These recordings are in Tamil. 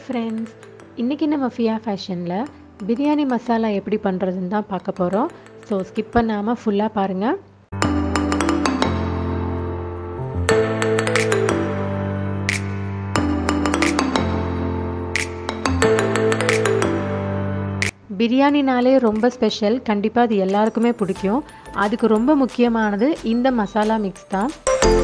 ஃப்ரெண்ட்ஸ் இன்றைக்கி நம்ம ஃபியா ஃபேஷனில் பிரியாணி மசாலா எப்படி பண்ணுறதுன்னு தான் பார்க்க போகிறோம் ஸோ ஸ்கிப் பண்ணாமல் ஃபுல்லாக பாருங்கள் பிரியாணினாலே ரொம்ப ஸ்பெஷல் கண்டிப்பாக அது எல்லாருக்குமே பிடிக்கும் அதுக்கு ரொம்ப முக்கியமானது இந்த மசாலா மிக்ஸ் தான்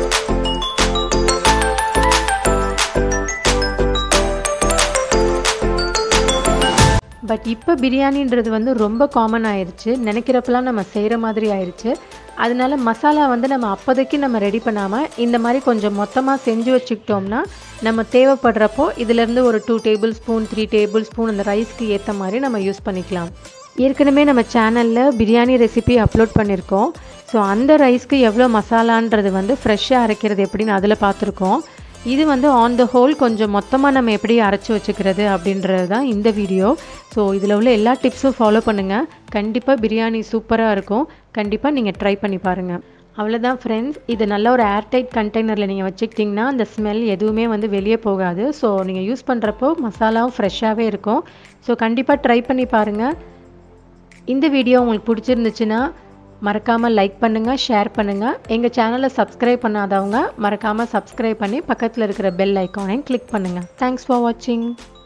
பட் இப்போ பிரியாணின்றது வந்து ரொம்ப காமன் ஆயிடுச்சு நினைக்கிறப்பெல்லாம் நம்ம செய்கிற மாதிரி ஆயிடுச்சு அதனால மசாலா வந்து நம்ம அப்போதைக்கு நம்ம ரெடி பண்ணாமல் இந்த மாதிரி கொஞ்சம் மொத்தமாக செஞ்சு வச்சுக்கிட்டோம்னா நம்ம தேவைப்படுறப்போ இதிலேருந்து ஒரு two tablespoon three tablespoon அந்த ரைஸ்க்கு ஏற்ற மாதிரி நம்ம யூஸ் பண்ணிக்கலாம் ஏற்கனவே நம்ம சேனலில் பிரியாணி ரெசிபி அப்லோட் பண்ணியிருக்கோம் ஸோ அந்த ரைஸ்க்கு எவ்வளோ மசாலான்றது வந்து ஃப்ரெஷ்ஷாக அரைக்கிறது எப்படின்னு அதில் பார்த்துருக்கோம் இது வந்து ஆன் த ஹோல் கொஞ்சம் மொத்தமாக நம்ம எப்படி அரைச்சி வச்சுக்கிறது அப்படின்றது தான் இந்த வீடியோ ஸோ இதில் உள்ள எல்லா டிப்ஸும் ஃபாலோ பண்ணுங்கள் கண்டிப்பாக பிரியாணி சூப்பராக இருக்கும் கண்டிப்பாக நீங்கள் ட்ரை பண்ணி பாருங்கள் அவ்வளோதான் ஃப்ரெண்ட்ஸ் இது நல்ல ஒரு ஏர்டைட் கண்டெய்னரில் நீங்கள் வச்சுக்கிட்டிங்கன்னா அந்த ஸ்மெல் எதுவுமே வந்து வெளியே போகாது ஸோ நீங்கள் யூஸ் பண்ணுறப்போ மசாலாவும் ஃப்ரெஷ்ஷாகவே இருக்கும் ஸோ கண்டிப்பாக ட்ரை பண்ணி பாருங்கள் இந்த வீடியோ உங்களுக்கு பிடிச்சிருந்துச்சுன்னா மறக்காமல் லைக் பண்ணுங்கள் ஷேர் பண்ணுங்கள் எங்கள் சேனலை சப்ஸ்கிரைப் பண்ணாதவங்க மறக்காமல் சப்ஸ்கிரைப் பண்ணி பக்கத்தில் இருக்கிற பெல் ஐக்கானையும் கிளிக் பண்ணுங்கள் தேங்க்ஸ் ஃபார் வாட்சிங்